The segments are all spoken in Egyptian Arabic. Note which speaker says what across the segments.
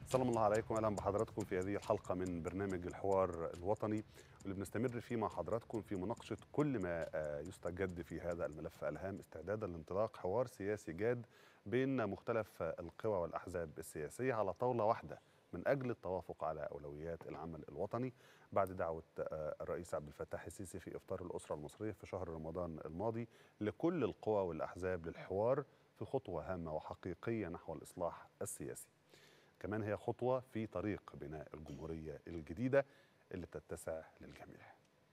Speaker 1: سلام الله عليكم اهلا بحضراتكم في هذه الحلقه من برنامج الحوار الوطني واللي بنستمر فيه مع حضراتكم في مناقشه كل ما يستجد في هذا الملف الهام استعدادا لانطلاق حوار سياسي جاد بين مختلف القوى والاحزاب السياسيه على طاوله واحده من اجل التوافق على اولويات العمل الوطني بعد دعوه الرئيس عبد الفتاح السيسي في افطار الاسره المصريه في شهر رمضان الماضي لكل القوى والاحزاب للحوار في خطوه هامه وحقيقيه نحو الاصلاح السياسي. كمان هي خطوه في طريق بناء الجمهوريه الجديده اللي بتتسع للجميع.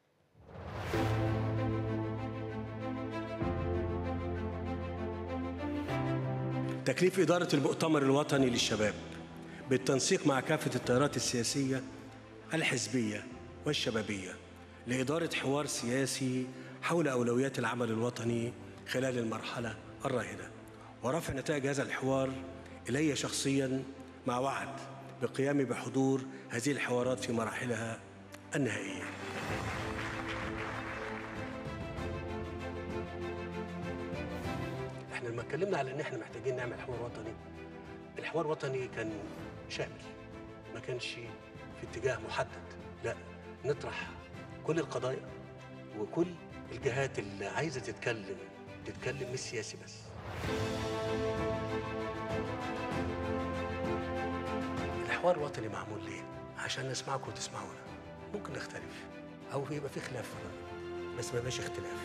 Speaker 2: تكليف إدارة المؤتمر الوطني للشباب بالتنسيق مع كافة التيارات السياسية الحزبية والشبابية لإدارة حوار سياسي حول أولويات العمل الوطني خلال المرحلة الراهنة ورفع نتائج هذا الحوار إلي شخصيا مع وعد بقيامي بحضور هذه الحوارات في مراحلها النهائية احنا لما اتكلمنا على ان احنا محتاجين نعمل حوار وطني الحوار الوطني كان شامل ما كانش في اتجاه محدد لا نطرح كل القضايا وكل الجهات اللي عايزه تتكلم تتكلم مش سياسي بس الحوار الوطني معمول ليه؟ عشان نسمعكم وتسمعونا ممكن نختلف او يبقى في خلاف في الرأي بس ما يبقاش اختلاف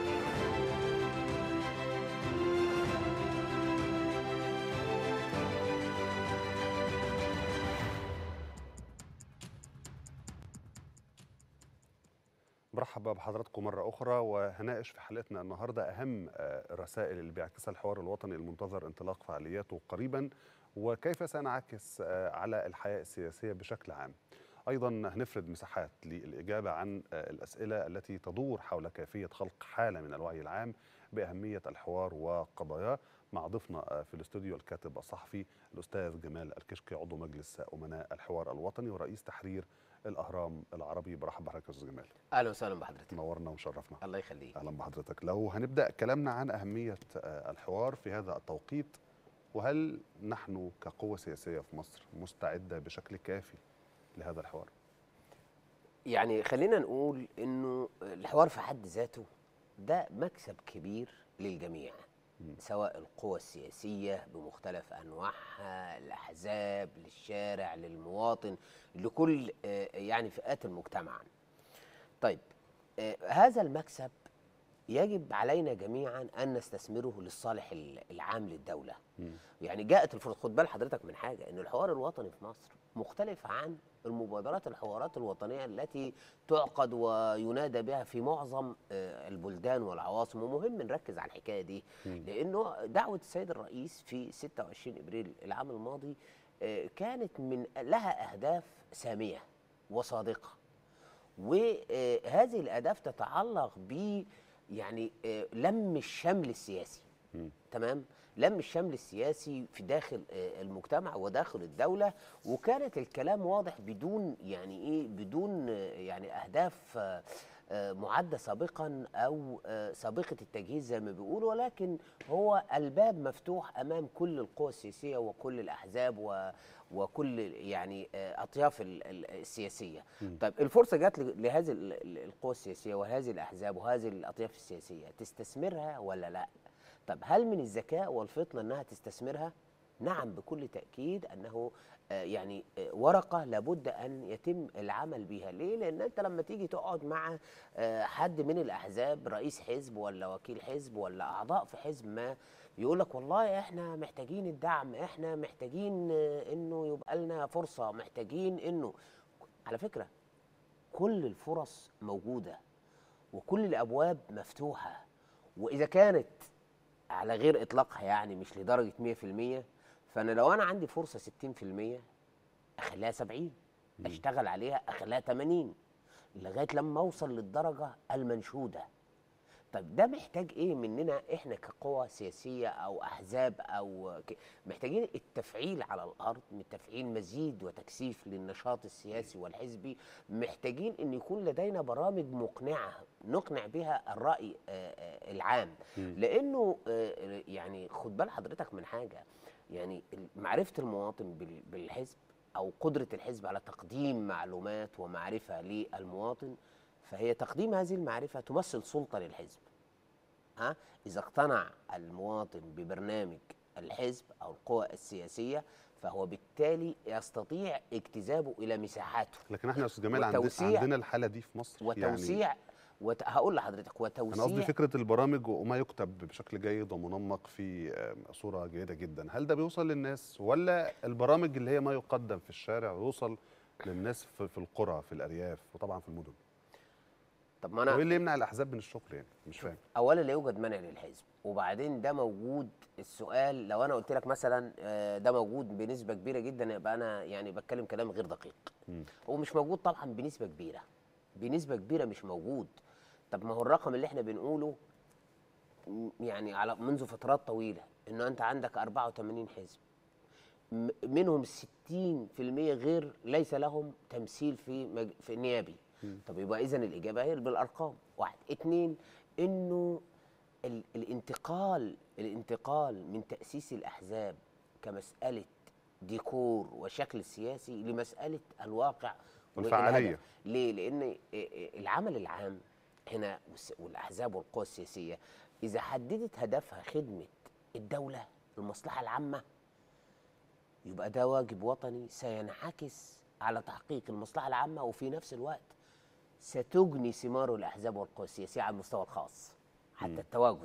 Speaker 1: مرحبا بحضراتكم مرة أخرى وهناقش في حلقتنا النهاردة أهم الرسائل اللي بيعكسها الحوار الوطني المنتظر انطلاق فعالياته قريبا وكيف سينعكس على الحياة السياسية بشكل عام أيضا هنفرد مساحات للإجابة عن الأسئلة التي تدور حول كيفية خلق حالة من الوعي العام بأهمية الحوار وقضاياه مع ضيفنا في الاستوديو الكاتب الصحفي الأستاذ جمال الكشكي عضو مجلس أمناء الحوار الوطني ورئيس تحرير الاهرام العربي برحب بحضرتك يا استاذ جمال
Speaker 3: اهلا وسهلا بحضرتك
Speaker 1: نورنا وشرفنا
Speaker 3: الله يخليك
Speaker 1: اهلا بحضرتك لو هنبدا كلامنا عن اهميه الحوار في هذا التوقيت وهل نحن كقوه سياسيه في مصر مستعده بشكل كافي لهذا الحوار
Speaker 3: يعني خلينا نقول انه الحوار في حد ذاته ده مكسب كبير للجميع سواء القوى السياسية بمختلف أنواعها الأحزاب للشارع للمواطن لكل يعني فئات المجتمع طيب هذا المكسب يجب علينا جميعا أن نستثمره للصالح العام للدولة يعني جاءت الفرصة خد بال حضرتك من حاجة أن الحوار الوطني في مصر مختلف عن المبادرات الحوارات الوطنية التي تعقد وينادى بها في معظم البلدان والعواصم ومهم نركز على الحكاية دي لأنه دعوة السيد الرئيس في 26 إبريل العام الماضي كانت من لها أهداف سامية وصادقة وهذه الأهداف تتعلق ب يعني لم الشمل السياسي تمام لم الشمل السياسي في داخل المجتمع وداخل الدولة وكانت الكلام واضح بدون يعني ايه بدون يعني اهداف معدة سابقا او سابقة التجهيز زي ما بيقولوا ولكن هو الباب مفتوح امام كل القوى السياسية وكل الاحزاب و وكل يعني اطياف السياسيه م. طيب الفرصه جات لهذه القوى السياسيه وهذه الاحزاب وهذه الاطياف السياسيه تستثمرها ولا لا طب هل من الذكاء والفطنه انها تستثمرها نعم بكل تاكيد انه يعني ورقه لابد ان يتم العمل بها ليه لان انت لما تيجي تقعد مع حد من الاحزاب رئيس حزب ولا وكيل حزب ولا اعضاء في حزب ما يقول لك والله احنا محتاجين الدعم احنا محتاجين انه يبقى لنا فرصه محتاجين انه على فكره كل الفرص موجوده وكل الابواب مفتوحه واذا كانت على غير اطلاقها يعني مش لدرجه 100% فانا لو انا عندي فرصه 60% اخليها 70 اشتغل عليها اخليها 80 لغايه لما اوصل للدرجه المنشوده طيب ده محتاج ايه مننا احنا كقوى سياسيه او احزاب او ك... محتاجين التفعيل على الارض تفعيل مزيد وتكثيف للنشاط السياسي والحزبي محتاجين ان يكون لدينا برامج مقنعه نقنع بها الراي العام لانه يعني خد بال حضرتك من حاجه يعني معرفه المواطن بالحزب او قدره الحزب على تقديم معلومات ومعرفه للمواطن فهي تقديم هذه المعرفه تمثل سلطه للحزب ها اذا اقتنع المواطن ببرنامج الحزب او القوى السياسيه فهو بالتالي يستطيع اجتذابه الى مساحاته
Speaker 1: لكن احنا يا استاذ جمال عندنا,
Speaker 3: وتوسيع-
Speaker 1: عندنا الحاله دي في مصر
Speaker 3: وتوسيع وت... هقول لحضرتك وتوسيع
Speaker 1: انا قصدي فكره البرامج وما يكتب بشكل جيد ومنمق في آه، صوره جيده جدا هل ده بيوصل للناس ولا البرامج اللي هي ما يقدم في الشارع يوصل للناس في, في القرى في الارياف وطبعا في المدن
Speaker 3: طب ما
Speaker 1: وايه
Speaker 3: انا
Speaker 1: اللي يمنع الاحزاب من الشغل يعني مش فاهم
Speaker 3: اولا لا يوجد منع للحزب وبعدين ده موجود السؤال لو انا قلت لك مثلا آه، ده موجود بنسبه كبيره جدا يبقى انا يعني بتكلم كلام غير دقيق
Speaker 1: مم.
Speaker 3: هو مش موجود طبعا بنسبه كبيره بنسبه كبيره مش موجود طب ما هو الرقم اللي احنا بنقوله م- يعني على منذ فترات طويله انه انت عندك 84 حزب م- منهم 60% غير ليس لهم تمثيل في مج... في النيابي طب يبقى اذا الاجابه هي بالارقام واحد اتنين انه ال... الانتقال الانتقال من تاسيس الاحزاب كمساله ديكور وشكل سياسي لمساله الواقع
Speaker 1: والفعالية.
Speaker 3: والهدف. ليه؟ لان العمل العام هنا والس- والاحزاب والقوى السياسيه اذا حددت هدفها خدمه الدوله المصلحه العامه يبقى ده واجب وطني سينعكس على تحقيق المصلحه العامه وفي نفس الوقت ستجني ثماره الاحزاب والقوى السياسيه على المستوى الخاص حتى التواجد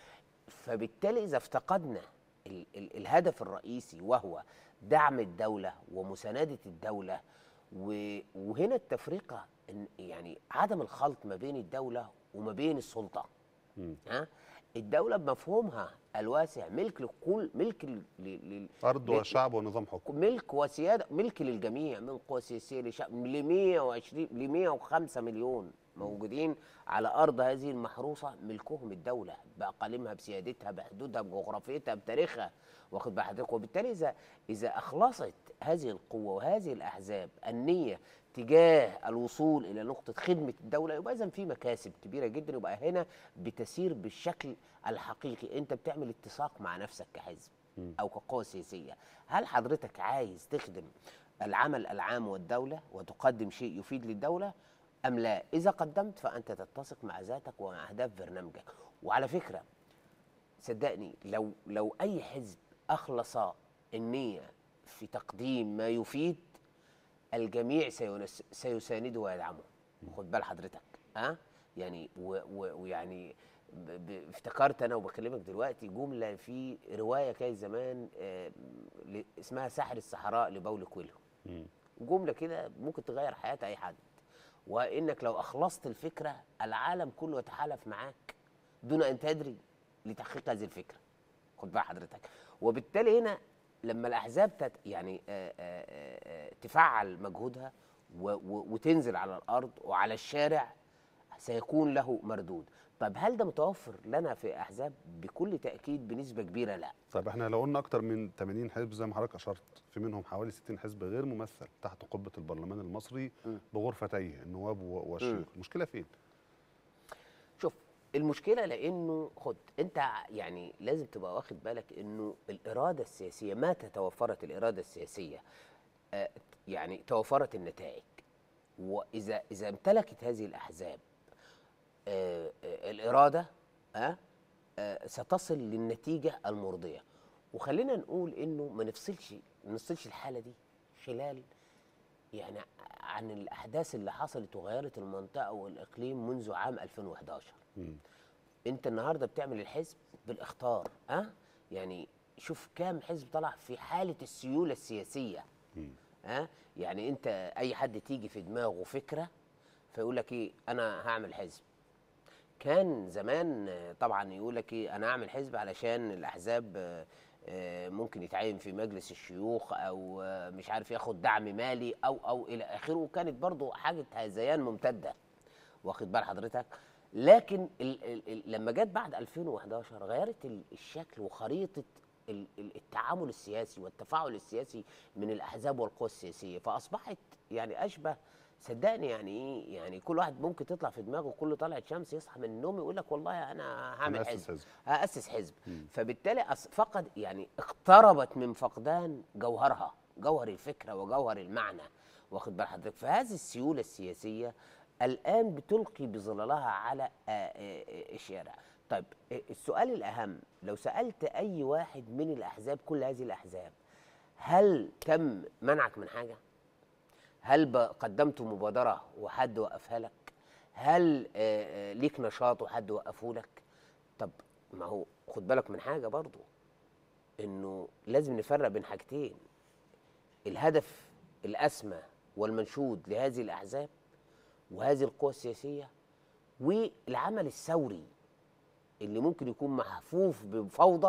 Speaker 3: فبالتالي اذا افتقدنا ال ال الهدف الرئيسي وهو دعم الدوله ومسانده الدوله و- وهنا التفرقه إن يعني عدم الخلط ما بين الدوله وما بين السلطه
Speaker 1: مم.
Speaker 3: ها الدوله بمفهومها الواسع ملك لكل ملك ل- ل-
Speaker 1: ارض
Speaker 3: ل-
Speaker 1: وشعب ونظام حكم
Speaker 3: ملك وسياده ملك للجميع من قوى سياسيه لشعب ل 120 ل 105 مليون موجودين على ارض هذه المحروسه ملكهم الدوله باقاليمها بسيادتها بحدودها بجغرافيتها بتاريخها واخد بال حضرتك وبالتالي اذا اذا اخلصت هذه القوه وهذه الاحزاب النيه تجاه الوصول الى نقطه خدمه الدوله يبقى اذا في مكاسب كبيره جدا يبقى هنا بتسير بالشكل الحقيقي انت بتعمل اتساق مع نفسك كحزب او كقوه سياسيه هل حضرتك عايز تخدم العمل العام والدوله وتقدم شيء يفيد للدوله ام لا اذا قدمت فانت تتسق مع ذاتك ومع اهداف برنامجك وعلى فكره صدقني لو لو اي حزب اخلص النيه في تقديم ما يفيد الجميع سينس- سيسانده ويدعمه خد بال حضرتك ها يعني و- و- ويعني ب- ب- افتكرت انا وبكلمك دلوقتي جمله في روايه كانت زمان آه، ل- اسمها ساحر الصحراء لبول كويلو
Speaker 1: مم.
Speaker 3: جمله كده ممكن تغير حياه اي حد وانك لو اخلصت الفكره العالم كله يتحالف معاك دون ان تدري لتحقيق هذه الفكره خد بال حضرتك وبالتالي هنا لما الاحزاب تت يعني آه، آه، آه، تفعل مجهودها و- و- وتنزل على الارض وعلى الشارع سيكون له مردود طب هل ده متوفر لنا في احزاب بكل تاكيد بنسبه كبيره لا
Speaker 1: طيب احنا لو قلنا اكتر من 80 حزب زي ما حضرتك اشرت في منهم حوالي 60 حزب غير ممثل تحت قبه البرلمان المصري
Speaker 3: م.
Speaker 1: بغرفتيه النواب و- والشيوخ المشكله فين
Speaker 3: شوف المشكله لانه خد انت ع- يعني لازم تبقى واخد بالك انه الاراده السياسيه متى توفرت الاراده السياسيه آه، يعني توفرت النتائج واذا اذا امتلكت هذه الاحزاب آه، آه، الاراده آه، آه، ستصل للنتيجه المرضيه وخلينا نقول انه ما نفصلش ما نفصلش الحاله دي خلال يعني عن الاحداث اللي حصلت وغيرت المنطقه والاقليم منذ عام 2011
Speaker 1: مم.
Speaker 3: انت النهارده بتعمل الحزب بالاخطار ها أه؟ يعني شوف كام حزب طلع في حاله السيوله السياسيه
Speaker 1: مم.
Speaker 3: ها أه؟ يعني انت اي حد تيجي في دماغه فكره فيقول لك ايه انا هعمل حزب كان زمان آه، طبعا يقول لك ايه انا هعمل حزب علشان الاحزاب آه، آه، ممكن يتعين في مجلس الشيوخ او آه، مش عارف ياخد دعم مالي او او الى اخره وكانت برضو حاجه هذيان ممتده واخد بال حضرتك لكن ال ال ال لما جت بعد 2011 غيرت ال- الشكل وخريطه ال- ال- التعامل السياسي والتفاعل السياسي من الاحزاب والقوى السياسيه فاصبحت يعني اشبه صدقني يعني ايه يعني كل واحد ممكن تطلع في دماغه كل طلعت شمس يصحى من النوم يقول لك والله انا هعمل
Speaker 1: أنا
Speaker 3: حزب
Speaker 1: أسس حزب.
Speaker 3: هاسس حزب
Speaker 1: مم.
Speaker 3: فبالتالي أص- فقد يعني اقتربت من فقدان جوهرها جوهر الفكره وجوهر المعنى واخد بال حضرتك فهذه السيوله السياسيه الان بتلقي بظلالها على آه، آه، آه، الشارع طيب آه، السؤال الاهم لو سالت اي واحد من الاحزاب كل هذه الاحزاب هل تم منعك من حاجه هل ب- قدمت مبادره وحد وقفها لك هل آه، آه، ليك نشاط وحد وقفه لك طب ما هو خد بالك من حاجه برضو انه لازم نفرق بين حاجتين الهدف الاسمى والمنشود لهذه الاحزاب وهذه القوى السياسيه والعمل الثوري اللي ممكن يكون محفوف بفوضى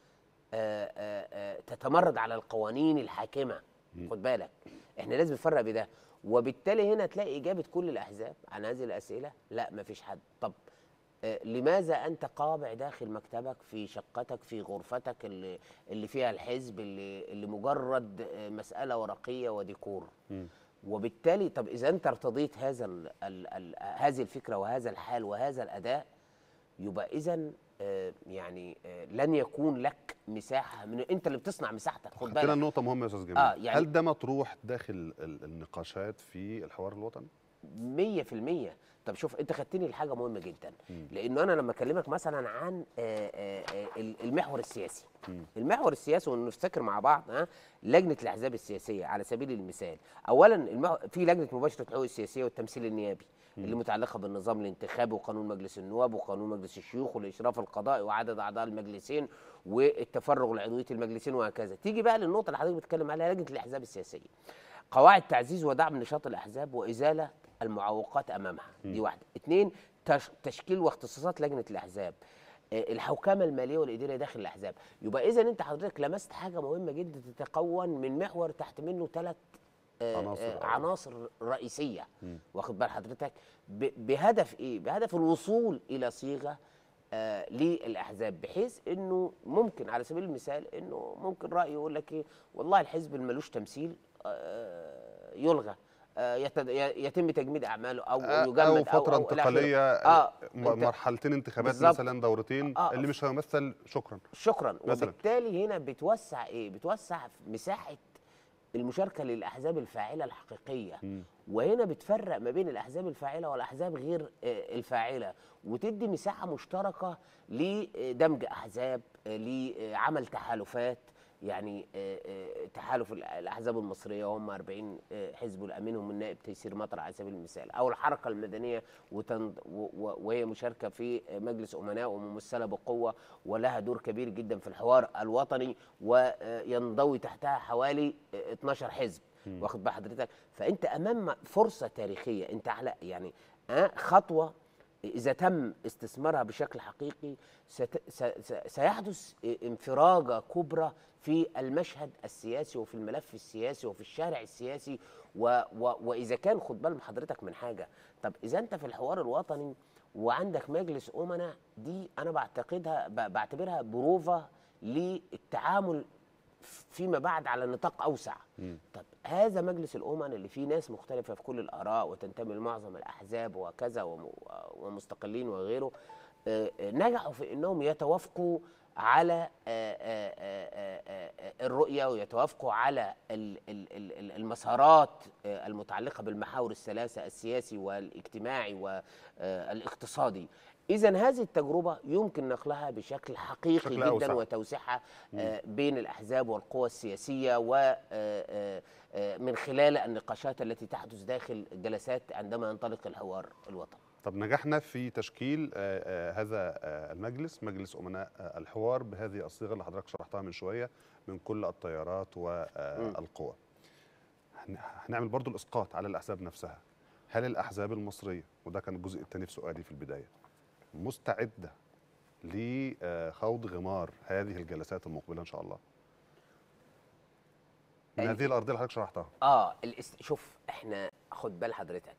Speaker 3: آه، آه، آه، تتمرد على القوانين الحاكمه خد بالك احنا لازم نفرق بده وبالتالي هنا تلاقي اجابه كل الاحزاب عن هذه الاسئله لا مفيش حد طب آه، لماذا انت قابع داخل مكتبك في شقتك في غرفتك اللي اللي فيها الحزب اللي اللي مجرد آه، مساله ورقيه وديكور وبالتالي طب اذا انت ارتضيت هذا ال ال ال هذه الفكره وهذا الحال وهذا الاداء يبقى اذا يعني آه، لن يكون لك مساحه من انت اللي بتصنع مساحتك خد
Speaker 1: حطينا
Speaker 3: بالك
Speaker 1: نقطة مهمة يا أستاذ جميل
Speaker 3: آه، يعني-
Speaker 1: هل ده مطروح داخل ال- النقاشات في الحوار الوطني؟
Speaker 3: مية في المية طب شوف انت خدتني لحاجه مهمه جدا لانه انا لما اكلمك مثلا عن آه، آه، آه، المحور السياسي المحور السياسي ونفتكر مع بعض ها لجنه الاحزاب السياسيه على سبيل المثال اولا المحور في لجنه مباشره الحقوق السياسيه والتمثيل النيابي اللي متعلقه بالنظام الانتخابي وقانون مجلس النواب وقانون مجلس الشيوخ والاشراف القضائي وعدد اعضاء المجلسين والتفرغ لعضويه المجلسين وهكذا تيجي بقى للنقطه اللي حضرتك بتتكلم عليها لجنه الاحزاب السياسيه قواعد تعزيز ودعم نشاط الاحزاب وازاله المعوقات امامها دي واحده اثنين تش تشكيل واختصاصات لجنه الاحزاب آه، الحوكمه الماليه والاداريه داخل الاحزاب يبقى اذا انت حضرتك لمست حاجه مهمه جدا تتكون من محور تحت منه ثلاث
Speaker 1: عناصر.
Speaker 3: عناصر رئيسيه واخد بال حضرتك ب- بهدف ايه بهدف الوصول الى صيغه آه للاحزاب بحيث انه ممكن على سبيل المثال انه ممكن راي يقول لك ايه والله الحزب اللي ملوش تمثيل آه يلغى آه يت- يتم تجميد اعماله او
Speaker 1: آه،
Speaker 3: يجمد
Speaker 1: أو فترة
Speaker 3: إلى آخره.
Speaker 1: انتقالية
Speaker 3: اه
Speaker 1: م-
Speaker 3: أنت-
Speaker 1: مرحلتين انتخابات
Speaker 3: بالظبط.
Speaker 1: مثلا دورتين
Speaker 3: آه.
Speaker 1: اللي مش هيمثل شكرا
Speaker 3: شكرا
Speaker 1: مثلاً.
Speaker 3: وبالتالي هنا بتوسع ايه بتوسع مساحه المشاركه للاحزاب الفاعله الحقيقيه وهنا بتفرق ما بين الاحزاب الفاعله والاحزاب غير آه، الفاعله وتدي مساحه مشتركه لدمج احزاب آه، لعمل تحالفات يعني آه، آه، تحالف ال- الاحزاب المصريه وهم 40 آه، حزب والامينهم النائب تيسير مطر على سبيل المثال او الحركه المدنيه وتن- و- و- وهي مشاركه في مجلس امناء وممثله بقوه ولها دور كبير جدا في الحوار الوطني وينضوي تحتها حوالي 12 حزب واخد بال حضرتك فانت امام فرصه تاريخيه انت على يعني آه، خطوه اذا تم استثمارها بشكل حقيقي ست س- س- سيحدث انفراجه كبرى في المشهد السياسي وفي الملف السياسي وفي الشارع السياسي و و واذا كان خد بال حضرتك من حاجه طب اذا انت في الحوار الوطني وعندك مجلس امنا دي انا بعتقدها ب- بعتبرها بروفه للتعامل فيما بعد على نطاق اوسع طب هذا مجلس الامم اللي فيه ناس مختلفه في كل الاراء وتنتمي لمعظم الاحزاب وكذا وم- ومستقلين وغيره آه، آه، نجحوا في انهم يتوافقوا على آه، آه، آه، آه، آه، الرؤيه ويتوافقوا على ال- ال- ال- ال- المسارات آه، المتعلقه بالمحاور الثلاثه السياسي والاجتماعي والاقتصادي اذا هذه التجربه يمكن نقلها بشكل حقيقي
Speaker 1: بشكل
Speaker 3: جدا
Speaker 1: أوسع.
Speaker 3: وتوسيعها آه، بين الاحزاب والقوى السياسيه ومن خلال النقاشات التي تحدث داخل الجلسات عندما ينطلق الحوار الوطني
Speaker 1: طب نجحنا في تشكيل آه، آه، هذا آه، المجلس مجلس امناء آه، الحوار بهذه الصيغه اللي حضرتك شرحتها من شويه من كل التيارات والقوى هن- هنعمل برضو الاسقاط على الاحزاب نفسها هل الاحزاب المصريه وده كان الجزء الثاني في سؤالي في البدايه مستعده لخوض غمار هذه الجلسات المقبله ان شاء الله من
Speaker 3: أي-
Speaker 1: هذه الارضيه اللي حضرتك شرحتها
Speaker 3: اه الاست... شوف احنا خد بال حضرتك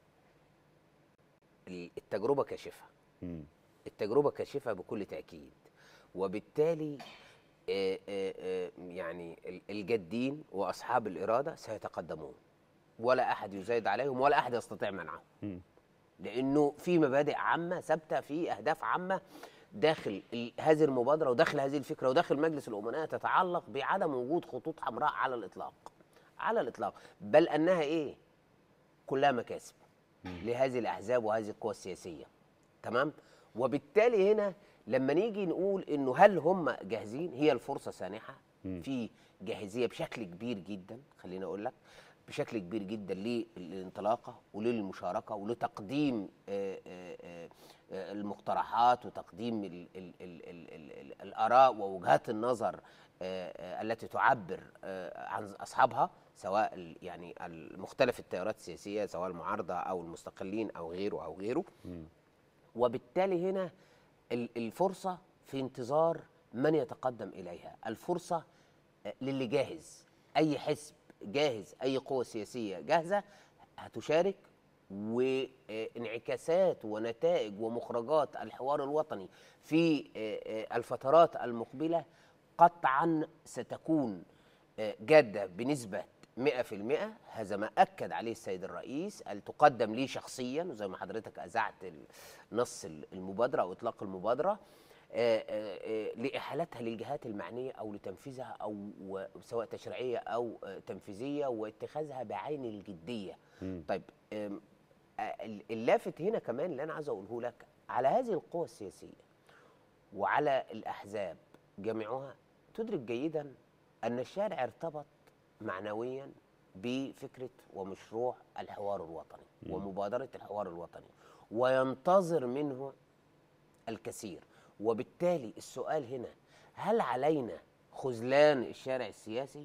Speaker 3: ال- التجربه كاشفه
Speaker 1: مم.
Speaker 3: التجربه كاشفه بكل تاكيد وبالتالي آه، آه، آه، يعني ال- الجادين واصحاب الاراده سيتقدمون ولا احد يزايد عليهم ولا احد يستطيع منعهم
Speaker 1: مم.
Speaker 3: لانه في مبادئ عامه ثابته في اهداف عامه داخل ال- هذه المبادره وداخل هذه الفكره وداخل مجلس الامناء تتعلق بعدم وجود خطوط حمراء على الاطلاق على الاطلاق بل انها ايه كلها مكاسب لهذه الاحزاب وهذه القوى السياسيه تمام وبالتالي هنا لما نيجي نقول انه هل هم جاهزين هي الفرصه سانحه في جاهزيه بشكل كبير جدا خليني اقول لك بشكل كبير جدا للانطلاقه وللمشاركه ولتقديم آه، آه، آه، آه، المقترحات وتقديم ال ال ال ال ال ال الاراء ووجهات النظر آه، آه، التي تعبر آه، عن اصحابها سواء ال- يعني المختلف التيارات السياسيه سواء المعارضه او المستقلين او غيره او غيره وبالتالي هنا ال- الفرصة في انتظار من يتقدم إليها الفرصة آه، للي جاهز أي حزب جاهز أي قوة سياسية جاهزة هتشارك وانعكاسات ونتائج ومخرجات الحوار الوطني في آه، آه، الفترات المقبلة قطعا ستكون آه، جادة بنسبة 100% هذا ما أكد عليه السيد الرئيس اللي تقدم لي شخصيا وزي ما حضرتك أذعت ال- نص ال- المبادرة أو إطلاق المبادرة آه، آه، آه، لإحالتها للجهات المعنية أو لتنفيذها أو و- سواء تشريعية أو آه، تنفيذية واتخاذها بعين الجدية طيب آم، آه، اللافت هنا كمان اللي أنا عايز أقوله لك على هذه القوى السياسية وعلى الأحزاب جميعها تدرك جيدا أن الشارع ارتبط معنويا بفكرة ومشروع الحوار الوطني ومبادرة الحوار الوطني وينتظر منه الكثير وبالتالي السؤال هنا هل علينا خذلان الشارع السياسي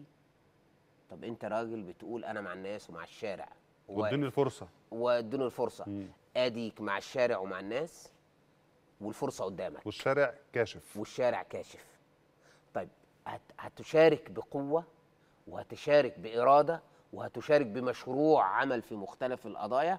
Speaker 3: طب انت راجل بتقول انا مع الناس ومع الشارع و-
Speaker 1: واديني الفرصه
Speaker 3: وادوني الفرصه اديك مع الشارع ومع الناس والفرصه قدامك
Speaker 1: والشارع كاشف
Speaker 3: والشارع كاشف طيب هت هتشارك بقوة وهتشارك بإرادة وهتشارك بمشروع عمل في مختلف القضايا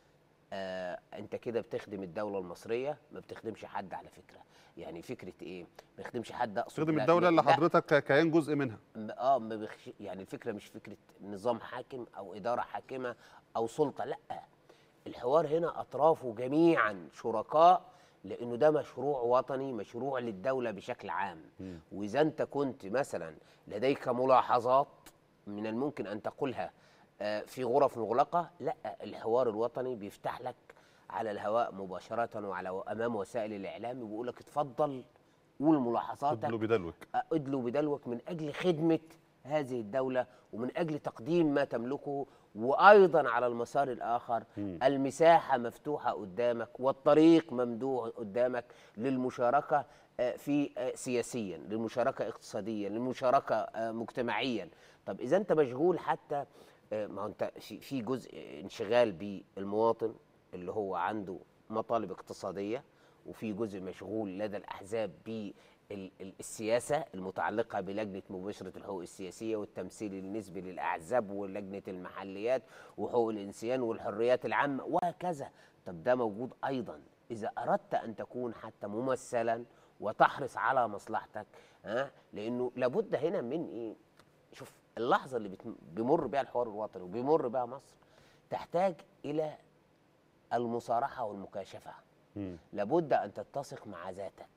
Speaker 3: آه انت كده بتخدم الدولة المصرية ما بتخدمش حد على فكرة يعني فكرة ايه ما بتخدمش حد اقصد
Speaker 1: تخدم
Speaker 3: لا-
Speaker 1: الدوله اللي
Speaker 3: لا،
Speaker 1: حضرتك ك- كيان جزء منها
Speaker 3: م- اه ما بخش يعني الفكره مش فكره نظام حاكم او اداره حاكمه او سلطه لا الحوار هنا اطرافه جميعا شركاء لانه ده مشروع وطني مشروع للدوله بشكل عام واذا انت كنت مثلا لديك ملاحظات من الممكن ان تقولها آه، في غرف مغلقه لا الحوار الوطني بيفتح لك على الهواء مباشره وعلى امام وسائل الاعلام وبيقول لك اتفضل قول ملاحظاتك
Speaker 1: ادلو بدلوك
Speaker 3: ادلوا بدلوك من اجل خدمه هذه الدوله ومن اجل تقديم ما تملكه وايضا على المسار الاخر المساحه مفتوحه قدامك والطريق ممدوح قدامك للمشاركه آه، في آه، سياسيا للمشاركه اقتصاديا للمشاركه آه، مجتمعيا طب اذا انت مشغول حتى آه، ما هو انت في في جزء انشغال بالمواطن اللي هو عنده مطالب اقتصاديه وفي جزء مشغول لدى الاحزاب بالسياسه المتعلقه بلجنه مباشره الحقوق السياسيه والتمثيل النسبي للاحزاب ولجنه المحليات وحقوق الانسان والحريات العامه وهكذا طب ده موجود ايضا اذا اردت ان تكون حتى ممثلا وتحرص على مصلحتك ها لانه لابد هنا من ايه شوف اللحظه اللي بتم- بيمر بها الحوار الوطني وبيمر بها مصر تحتاج الى المصارحه والمكاشفه لابد ان تتسق مع ذاتك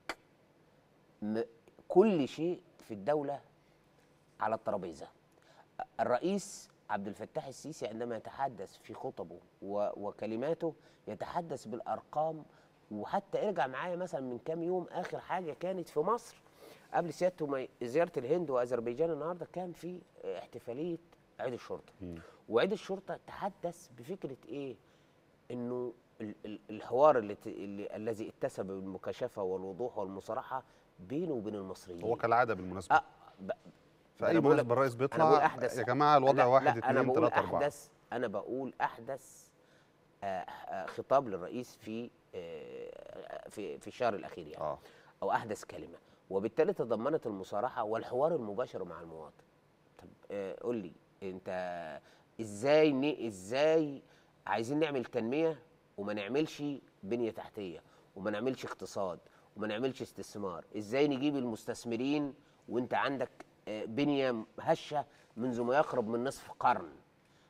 Speaker 3: م- كل شيء في الدوله على الترابيزه الرئيس عبد الفتاح السيسي عندما يتحدث في خطبه و- وكلماته يتحدث بالارقام وحتى ارجع معايا مثلا من كام يوم اخر حاجه كانت في مصر قبل سيادته ما ي- زياره الهند واذربيجان النهارده كان في احتفاليه عيد الشرطه وعيد الشرطه تحدث بفكره ايه انه ال- ال- الحوار اللي ت- اللي الذي اتسم بالمكاشفه والوضوح والمصارحه بينه وبين المصريين
Speaker 1: هو كالعاده بالمناسبه
Speaker 3: آه ب-
Speaker 1: في
Speaker 3: أنا
Speaker 1: اي
Speaker 3: بقول لك-
Speaker 1: مناسبه الرئيس
Speaker 3: أنا بقول
Speaker 1: بيطلع
Speaker 3: أحدث-
Speaker 1: يا جماعه الوضع
Speaker 3: لا
Speaker 1: واحد
Speaker 3: لا انا
Speaker 1: اثنين
Speaker 3: بقول
Speaker 1: ثلاثه اربعه
Speaker 3: احدث انا بقول احدث آه، آه، خطاب للرئيس في آه، في في الشهر الاخير يعني
Speaker 1: اه
Speaker 3: او احدث كلمه وبالتالي تضمنت المصارحه والحوار المباشر مع المواطن طب آه، قول لي انت ازاي ن- ازاي عايزين نعمل تنميه وما نعملش بنيه تحتيه وما نعملش اقتصاد وما نعملش استثمار ازاي نجيب المستثمرين وانت عندك آه، بنيه هشه منذ ما يقرب من نصف قرن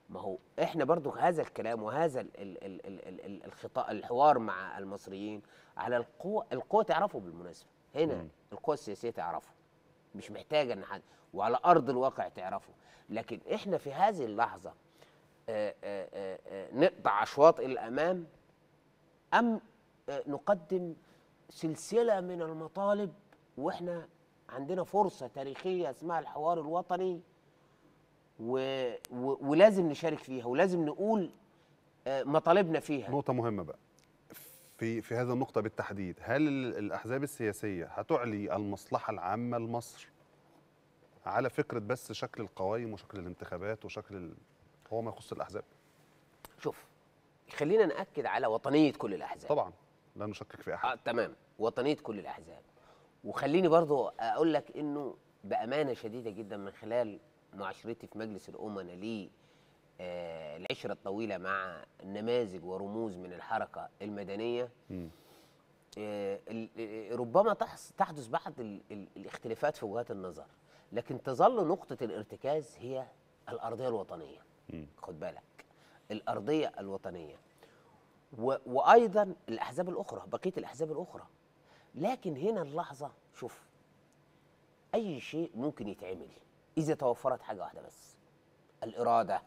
Speaker 3: ما هو احنا برضو هذا الكلام وهذا ال ال ال ال ال ال الخطا الحوار مع المصريين على القوة القوة تعرفه بالمناسبة هنا
Speaker 1: مم.
Speaker 3: القوة السياسية تعرفه مش محتاجة ان حد وعلى ارض الواقع تعرفه لكن احنا في هذه اللحظة آه، آه، آه، آه، نقطع اشواط الى الامام ام آه، نقدم سلسلة من المطالب واحنا عندنا فرصة تاريخية اسمها الحوار الوطني و... و... ولازم نشارك فيها ولازم نقول آه، مطالبنا فيها
Speaker 1: نقطة مهمة بقى في في هذه النقطة بالتحديد هل ال- الأحزاب السياسية هتعلي المصلحة العامة لمصر على فكرة بس شكل القوائم وشكل الانتخابات وشكل ال... هو ما يخص الأحزاب
Speaker 3: شوف خلينا نأكد على وطنية كل الأحزاب
Speaker 1: طبعا لا نشكك في أحد
Speaker 3: آه تمام وطنية كل الأحزاب وخليني برضو أقول لك إنه بأمانة شديدة جدا من خلال معاشرتي في مجلس الأمنا لي آه العشرة الطويلة مع نماذج ورموز من الحركة المدنية
Speaker 1: مم.
Speaker 3: آه، ال- آه، ربما تحس- تحدث بعض ال- ال- الاختلافات في وجهات النظر لكن تظل نقطة الارتكاز هي الأرضية الوطنية
Speaker 1: مم.
Speaker 3: خد بالك الأرضية الوطنية و- وأيضا الأحزاب الأخرى بقية الأحزاب الأخرى لكن هنا اللحظة شوف أي شيء ممكن يتعمل إذا توفرت حاجة واحدة بس الإرادة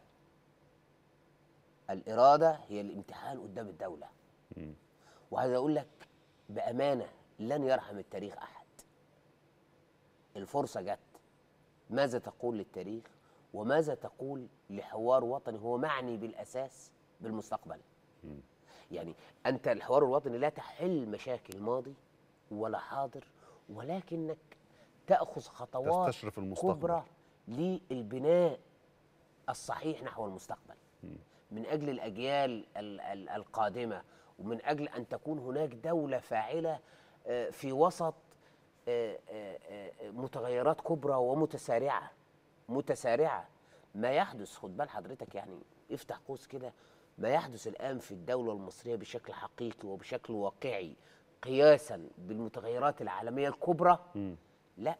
Speaker 3: الإرادة هي الامتحان قدام الدولة
Speaker 1: مم.
Speaker 3: وعايز اقول لك بامانه لن يرحم التاريخ احد الفرصه جت ماذا تقول للتاريخ وماذا تقول لحوار وطني هو معني بالاساس بالمستقبل يعني انت الحوار الوطني لا تحل مشاكل ماضي ولا حاضر ولكنك تاخذ خطوات
Speaker 1: تستشرف المستقبل.
Speaker 3: كبرى للبناء الصحيح نحو المستقبل من اجل الاجيال ال- ال- القادمه ومن اجل ان تكون هناك دوله فاعله آه، في وسط آه، آه، آه، متغيرات كبرى ومتسارعه متسارعه ما يحدث خد بال حضرتك يعني افتح قوس كده ما يحدث الان في الدوله المصريه بشكل حقيقي وبشكل واقعي قياسا بالمتغيرات العالميه الكبرى لا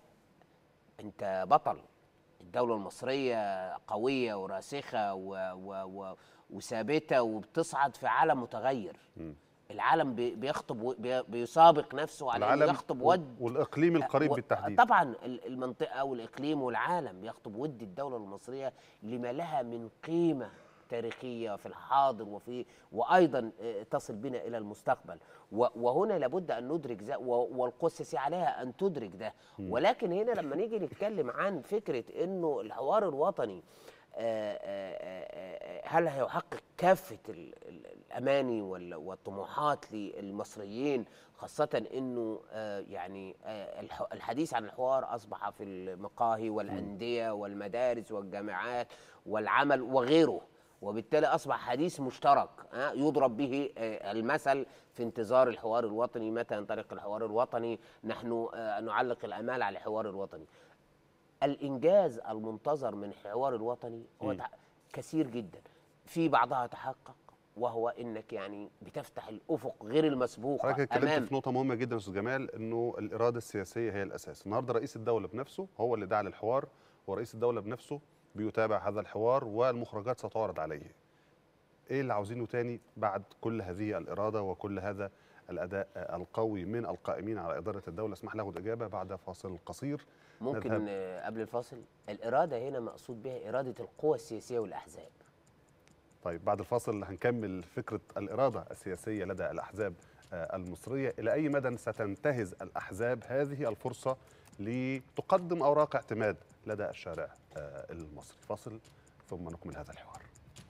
Speaker 3: انت بطل الدولة المصرية قوية وراسخة و و و وثابتة وبتصعد في عالم متغير العالم بي- بيخطب و- بي- بيسابق نفسه على انه
Speaker 1: العالم
Speaker 3: يخطب
Speaker 1: وال-
Speaker 3: ود
Speaker 1: والإقليم القريب
Speaker 3: و-
Speaker 1: بالتحديد
Speaker 3: طبعا ال- المنطقه والاقليم والعالم بيخطب ود الدوله المصريه لما لها من قيمه تاريخيه في الحاضر وفي وايضا آه، تصل بنا الى المستقبل و- وهنا لابد ان ندرك ذا و- والقوى السياسيه عليها ان تدرك ده ولكن هنا لما نيجي نتكلم عن فكره انه الحوار الوطني آه، آه، آه، آه، هل هيحقق كافه ال- ال- الاماني وال- والطموحات للمصريين خاصه انه آه، يعني آه، الح- الحديث عن الحوار اصبح في المقاهي والانديه والمدارس والجامعات والعمل وغيره وبالتالي اصبح حديث مشترك آه، يضرب به آه، المثل في انتظار الحوار الوطني متى ينطلق الحوار الوطني نحن آه، نعلق الامال على الحوار الوطني الانجاز المنتظر من الحوار الوطني هو تع- كثير جدا في بعضها تحقق وهو انك يعني بتفتح الافق غير المسبوق
Speaker 1: حضرتك اتكلمت
Speaker 3: امام
Speaker 1: في نقطة مهمة جدا يا أستاذ جمال إنه الإرادة السياسية هي الأساس، النهاردة رئيس الدولة بنفسه هو اللي دعا للحوار ورئيس الدولة بنفسه بيتابع هذا الحوار والمخرجات ستعرض عليه. إيه اللي عاوزينه تاني بعد كل هذه الإرادة وكل هذا الأداء القوي من القائمين على إدارة الدولة؟ اسمح لي آخد إجابة بعد فاصل قصير
Speaker 3: ممكن
Speaker 1: نذهب.
Speaker 3: آه، قبل الفاصل الاراده هنا مقصود بها اراده القوى السياسيه والاحزاب
Speaker 1: طيب بعد الفاصل هنكمل فكرة الإرادة السياسية لدى الأحزاب آه، المصرية إلى أي مدى ستنتهز الأحزاب هذه الفرصة لتقدم أوراق اعتماد لدى الشارع آه، المصري فاصل ثم نكمل هذا الحوار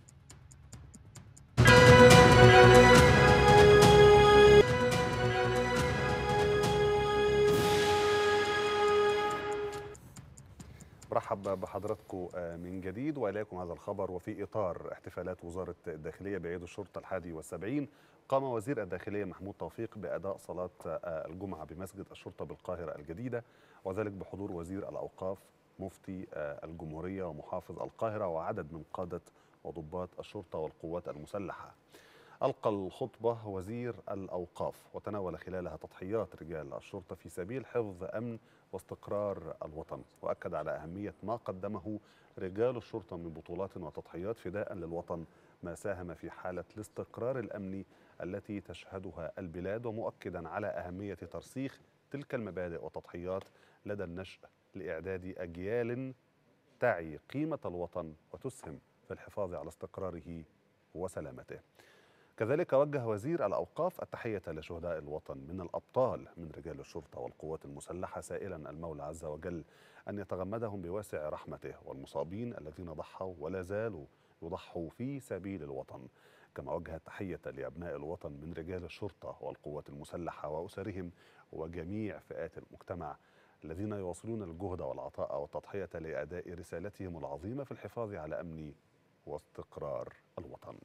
Speaker 1: برحب بحضراتكم آه، من جديد وإليكم هذا الخبر وفي إطار احتفالات وزارة الداخلية بعيد الشرطة الحادي والسبعين قام وزير الداخلية محمود توفيق بأداء صلاة آه، الجمعة بمسجد الشرطة بالقاهرة الجديدة وذلك بحضور وزير الأوقاف مفتي آه، الجمهورية ومحافظ القاهرة وعدد من قادة وضباط الشرطة والقوات المسلحة ألقى الخطبة وزير الأوقاف وتناول خلالها تضحيات رجال الشرطة في سبيل حفظ أمن واستقرار الوطن وأكد على أهمية ما قدمه رجال الشرطة من بطولات وتضحيات فداء للوطن ما ساهم في حالة الاستقرار الأمني التي تشهدها البلاد ومؤكدا على أهمية ترسيخ تلك المبادئ والتضحيات لدى النشء لإعداد أجيال تعي قيمة الوطن وتسهم في الحفاظ على استقراره وسلامته كذلك وجه وزير الأوقاف التحية لشهداء الوطن من الأبطال من رجال الشرطة والقوات المسلحة سائلا المولى عز وجل أن يتغمدهم بواسع رحمته والمصابين الذين ضحوا ولا زالوا يضحوا في سبيل الوطن كما وجه التحية لأبناء الوطن من رجال الشرطة والقوات المسلحة وأسرهم وجميع فئات المجتمع الذين يواصلون الجهد والعطاء والتضحية لأداء رسالتهم العظيمة في الحفاظ على أمن واستقرار الوطن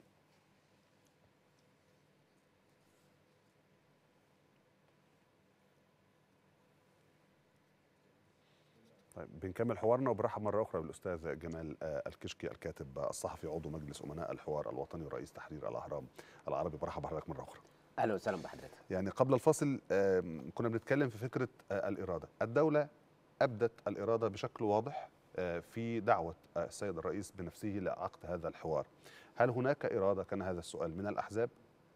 Speaker 1: طيب بنكمل حوارنا وبرحب مرة أخرى بالأستاذ جمال آه، الكشكي الكاتب الصحفي عضو مجلس أمناء الحوار الوطني ورئيس تحرير الأهرام العربي برحب بحضرتك مرة أخرى
Speaker 3: اهلا وسهلا بحضرتك
Speaker 1: يعني قبل الفاصل آم، كنا بنتكلم في فكرة آه، الإرادة الدولة أبدت الإرادة بشكل واضح آه، في دعوة آه، السيد الرئيس بنفسه لعقد هذا الحوار هل هناك إرادة كان هذا السؤال من الأحزاب؟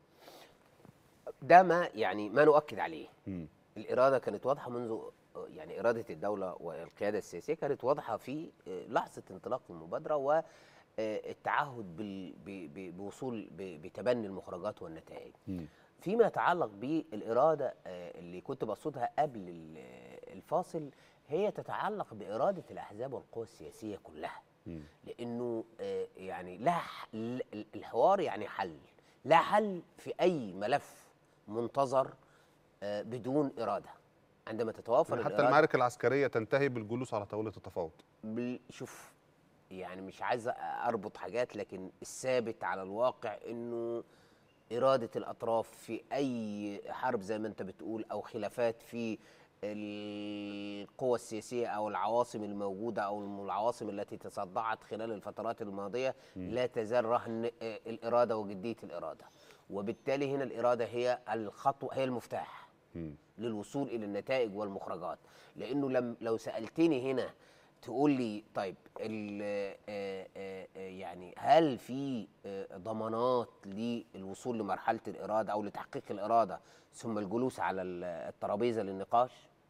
Speaker 3: ده ما يعني ما نؤكد عليه
Speaker 1: مم.
Speaker 3: الاراده كانت واضحه منذ يعني اراده الدوله والقياده السياسيه كانت واضحه في لحظه انطلاق المبادره والتعهد بال- ب- ب- بوصول ب- بتبني المخرجات والنتائج
Speaker 1: مم.
Speaker 3: فيما يتعلق بالاراده آه، اللي كنت بقصدها قبل ال- الفاصل هي تتعلق باراده الاحزاب والقوى السياسيه كلها
Speaker 1: مم.
Speaker 3: لانه آه، يعني لا ح- ال- الحوار يعني حل لا حل في اي ملف منتظر آه، بدون اراده عندما تتوافر
Speaker 1: يعني حتى
Speaker 3: الإرادة
Speaker 1: المعارك العسكرية تنتهي بالجلوس على طاولة التفاوض
Speaker 3: بال- شوف يعني مش عايز اربط حاجات لكن الثابت على الواقع انه اراده الاطراف في اي حرب زي ما انت بتقول او خلافات في القوى السياسيه او العواصم الموجوده او العواصم التي تصدعت خلال الفترات الماضيه لا تزال رهن آه، الاراده وجديه الاراده وبالتالي هنا الاراده هي الخطوه هي المفتاح
Speaker 1: مم.
Speaker 3: للوصول الى النتائج والمخرجات لانه لم لو سالتني هنا تقول لي طيب ال- آه، آه، آه، يعني هل في آه، ضمانات للوصول لمرحله الاراده او لتحقيق الاراده ثم الجلوس على ال- الترابيزه للنقاش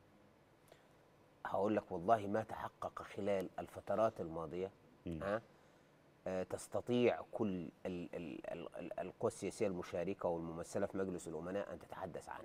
Speaker 3: هقول لك والله ما تحقق خلال الفترات الماضيه ها آه، تستطيع كل ال- ال- ال- ال- القوى السياسيه المشاركه والممثله في مجلس الامناء ان تتحدث عنه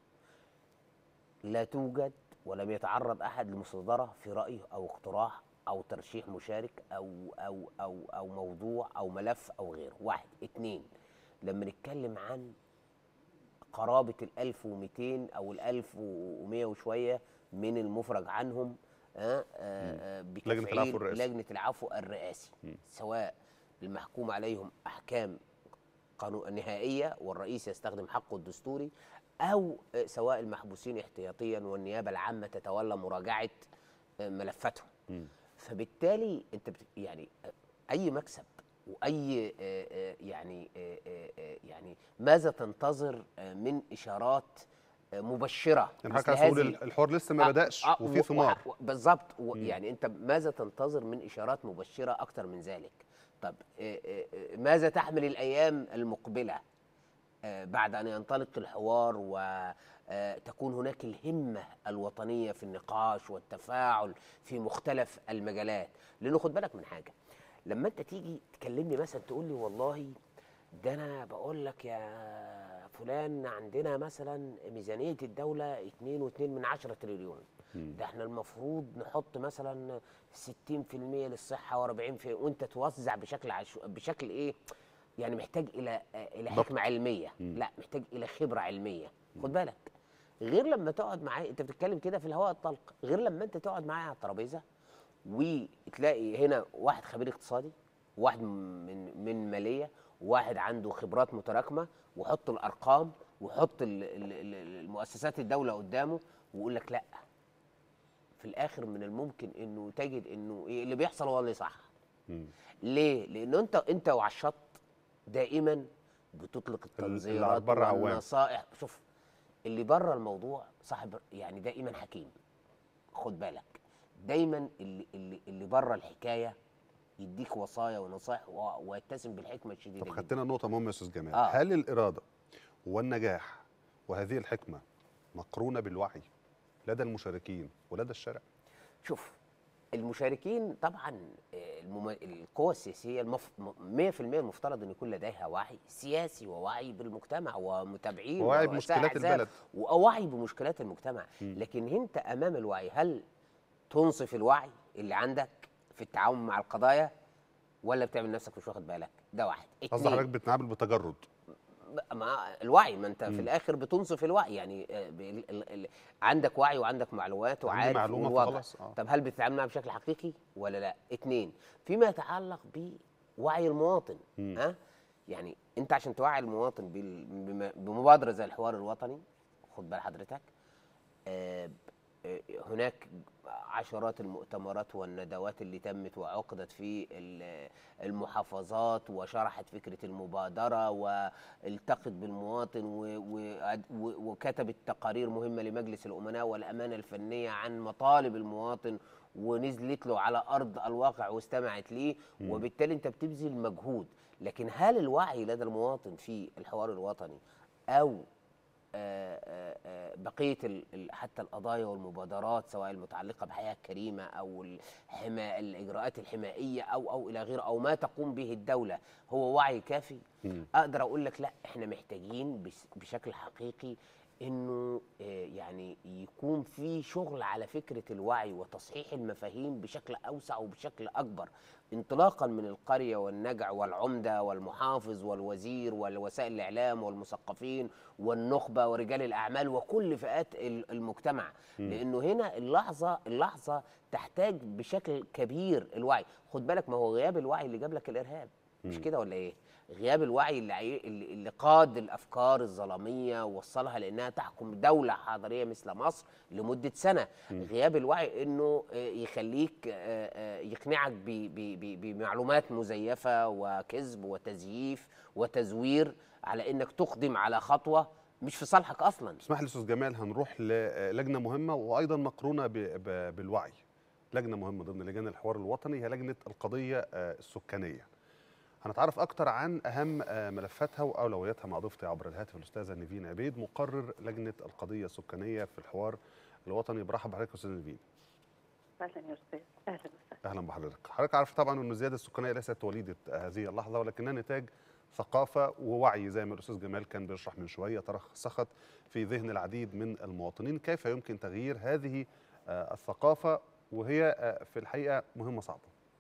Speaker 3: لا توجد ولم يتعرض احد لمصادره في رايه او اقتراح او ترشيح مشارك او او او او موضوع او ملف او غيره واحد اتنين لما نتكلم عن قرابه ال 1200 او ال 1100 وشويه من المفرج عنهم آه، آه، آه،
Speaker 1: لجنة
Speaker 3: بتفعيل
Speaker 1: العفو الرئاسي.
Speaker 3: لجنه العفو الرئاسي سواء المحكوم عليهم احكام قانون نهائيه والرئيس يستخدم حقه الدستوري او آه، سواء المحبوسين احتياطيا والنيابه العامه تتولى مراجعه آه، ملفاتهم فبالتالي انت بت يعني آه، اي مكسب واي آه، آه، يعني آه، آه، آه، يعني ماذا تنتظر آه، من اشارات آه، مبشره
Speaker 1: يعني حضرتك
Speaker 3: مثل
Speaker 1: عايز تقول
Speaker 3: هذه
Speaker 1: ال- الحوار لسه ما
Speaker 3: آه،
Speaker 1: بدأش
Speaker 3: آه،
Speaker 1: وفي
Speaker 3: و-
Speaker 1: ثمار
Speaker 3: و- بالظبط و- يعني انت ماذا تنتظر من اشارات مبشره اكتر من ذلك طب آه، آه، آه، ماذا تحمل الايام المقبله آه، بعد ان ينطلق الحوار وتكون هناك الهمه الوطنيه في النقاش والتفاعل في مختلف المجالات لانه خد بالك من حاجه لما انت تيجي تكلمني مثلا تقول لي والله ده انا بقول لك يا فلان عندنا مثلا ميزانيه الدوله 2.2 من 10 تريليون ده احنا المفروض نحط مثلا 60% للصحه و40% وانت توزع بشكل عشو... بشكل ايه يعني محتاج الى الى
Speaker 1: ضبط.
Speaker 3: حكمه علميه لا محتاج الى خبره علميه خد بالك غير لما تقعد معاه انت بتتكلم كده في الهواء الطلق غير لما انت تقعد معاه على الترابيزه وتلاقي هنا واحد خبير اقتصادي واحد من من ماليه واحد عنده خبرات متراكمه وحط الارقام وحط ال- ال- ال- المؤسسات الدوله قدامه ويقول لك لا في الاخر من الممكن انه تجد انه إيه اللي بيحصل هو اللي صح
Speaker 1: مم.
Speaker 3: ليه؟ لأنه أنت أنت وعلى الشط دائما بتطلق
Speaker 1: اللي
Speaker 3: التنظيرات
Speaker 1: بره عوام.
Speaker 3: والنصائح شوف اللي بره الموضوع صاحب يعني دائما حكيم خد بالك دايما اللي اللي اللي بره الحكايه يديك وصايا ونصائح و- ويتسم بالحكمه الشديده
Speaker 1: طب
Speaker 3: جدا
Speaker 1: خدتنا نقطة مهمة يا أستاذ جمال
Speaker 3: آه.
Speaker 1: هل الإرادة والنجاح وهذه الحكمة مقرونة بالوعي لدى المشاركين ولدى الشارع؟
Speaker 3: شوف المشاركين طبعا آه، المم... القوى السياسيه المف... م- 100% المفترض ان يكون لديها وعي سياسي ووعي بالمجتمع ومتابعين
Speaker 1: ووعي
Speaker 3: ورؤساء
Speaker 1: بمشكلات
Speaker 3: أحزاب
Speaker 1: البلد.
Speaker 3: ووعي بمشكلات المجتمع لكن انت امام الوعي هل تنصف الوعي اللي عندك في التعامل مع القضايا ولا بتعمل نفسك مش واخد بالك ده واحد
Speaker 1: قصدي
Speaker 3: اتنين
Speaker 1: حضرتك بتتعامل بتجرد
Speaker 3: ما الوعي ما انت في الاخر بتنصف الوعي يعني آه، ب- ال- ال- ال- عندك وعي وعندك معلومات
Speaker 1: عندي
Speaker 3: وعارف
Speaker 1: معلومة
Speaker 3: والوضع.
Speaker 1: فخلاص، آه.
Speaker 3: طب هل بتتعامل معاها بشكل حقيقي ولا لا اتنين فيما يتعلق بوعي المواطن ها يعني انت عشان توعي المواطن بال- بم- بمبادره زي الحوار الوطني خد بال حضرتك آه، آه، هناك عشرات المؤتمرات والندوات اللي تمت وعقدت في ال- المحافظات وشرحت فكرة المبادرة والتقت بالمواطن و- و- و- وكتبت تقارير مهمة لمجلس الأمناء والأمانة الفنية عن مطالب المواطن ونزلت له على أرض الواقع واستمعت ليه وبالتالي أنت بتبذل مجهود لكن هل الوعي لدى المواطن في الحوار الوطني أو آه، آه، آه، بقيه ال- ال- حتى القضايا والمبادرات سواء المتعلقه بحياه كريمه او الحما الاجراءات الحمائيه او او الى غيره او ما تقوم به الدوله هو وعي كافي اقدر اقول لك لا احنا محتاجين بس- بشكل حقيقي انه آه، يعني يكون في شغل على فكره الوعي وتصحيح المفاهيم بشكل اوسع وبشكل اكبر انطلاقا من القريه والنجع والعمده والمحافظ والوزير والوسائل الاعلام والمثقفين والنخبه ورجال الاعمال وكل فئات ال- المجتمع لانه هنا اللحظه اللحظه تحتاج بشكل كبير الوعي خد بالك ما هو غياب الوعي اللي جاب لك الارهاب مش كده ولا ايه غياب الوعي اللي, عي- اللي اللي قاد الافكار الظلاميه ووصلها لانها تحكم دوله حضاريه مثل مصر لمده سنه غياب الوعي انه آه، يخليك آه، آه، يقنعك ب- ب- ب- بمعلومات مزيفه وكذب وتزييف وتزوير على انك تقدم على خطوه مش في صالحك اصلا
Speaker 1: اسمح لي استاذ جمال هنروح للجنه مهمه وايضا مقرونه ب- ب- بالوعي لجنه مهمه ضمن لجان الحوار الوطني هي لجنه القضيه آه، السكانيه هنتعرف اكتر عن اهم آه، ملفاتها واولوياتها مع ضيفتي عبر الهاتف الاستاذه نيفين عبيد مقرر لجنه القضيه السكانيه في الحوار الوطني برحب بحضرتك يا استاذه نيفين
Speaker 4: اهلا يا استاذ اهلا وسهلا
Speaker 1: اهلا بحضرتك حضرتك عارف طبعا ان الزياده السكانيه ليست وليده هذه اللحظه ولكنها نتاج ثقافه ووعي زي ما الاستاذ جمال كان بيشرح من شويه ترسخت في ذهن العديد من المواطنين كيف يمكن تغيير هذه آه، الثقافه وهي آه، في الحقيقه مهمه صعبه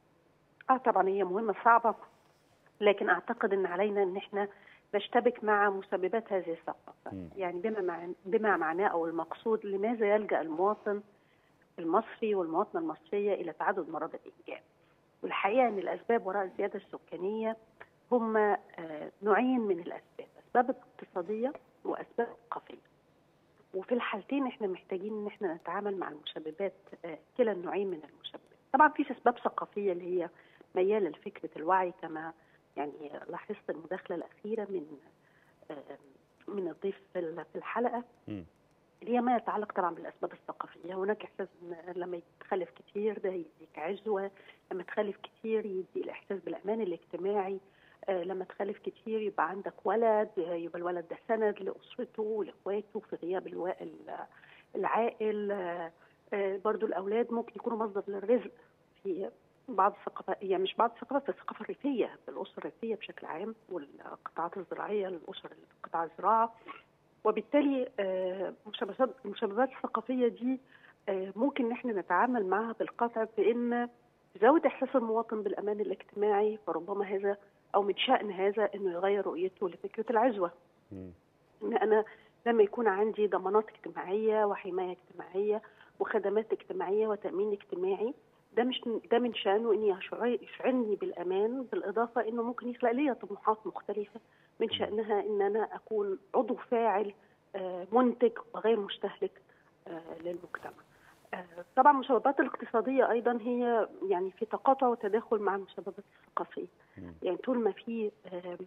Speaker 4: اه طبعا هي مهمه صعبه لكن اعتقد ان علينا ان احنا نشتبك مع مسببات هذه الثقافه يعني بما مع بما معناه او المقصود لماذا يلجا المواطن المصري والمواطنه المصريه الى تعدد مرض الانجاب والحقيقه ان الاسباب وراء الزياده السكانيه هم آه، نوعين من الاسباب اسباب اقتصاديه واسباب ثقافيه وفي الحالتين احنا محتاجين ان احنا نتعامل مع المسببات آه، كلا النوعين من المسببات طبعا في اسباب ثقافيه اللي هي مياله لفكره الوعي كما يعني لاحظت المداخله الاخيره من آه، من الضيف في ال- في الحلقه
Speaker 1: مم.
Speaker 4: اللي هي ما يتعلق طبعا بالاسباب الثقافيه هناك احساس ان لما يتخلف كتير ده يديك عزوه لما تخلف كتير يدي الاحساس بالامان الاجتماعي آه، لما تخلف كتير يبقى عندك ولد آه، يبقى الولد ده سند لاسرته ولاخواته في غياب الوا... ال- العائل آه، آه، برضو الاولاد ممكن يكونوا مصدر للرزق في بعض الثقافات يعني مش بعض الثقافات في الثقافه الريفيه في الاسر الريفيه بشكل عام والقطاعات الزراعيه الاسر قطاع الزراعه وبالتالي آه، مشابهات المشابهات الثقافيه دي آه، ممكن ان احنا نتعامل معها بالقطع بان تزود احساس المواطن بالامان الاجتماعي فربما هذا او من شان هذا انه يغير رؤيته لفكره العزوه
Speaker 1: مم.
Speaker 4: ان انا لما يكون عندي ضمانات اجتماعيه وحمايه اجتماعيه وخدمات اجتماعيه وتامين اجتماعي ده مش ده من شانه اني يشعر- يشعرني بالامان بالاضافه انه ممكن يخلق لي طموحات مختلفه من شانها ان انا اكون عضو فاعل آه، منتج وغير مستهلك آه، للمجتمع. آه، طبعا المسببات الاقتصاديه ايضا هي يعني في تقاطع وتداخل مع المسببات الثقافيه. يعني طول ما في آه،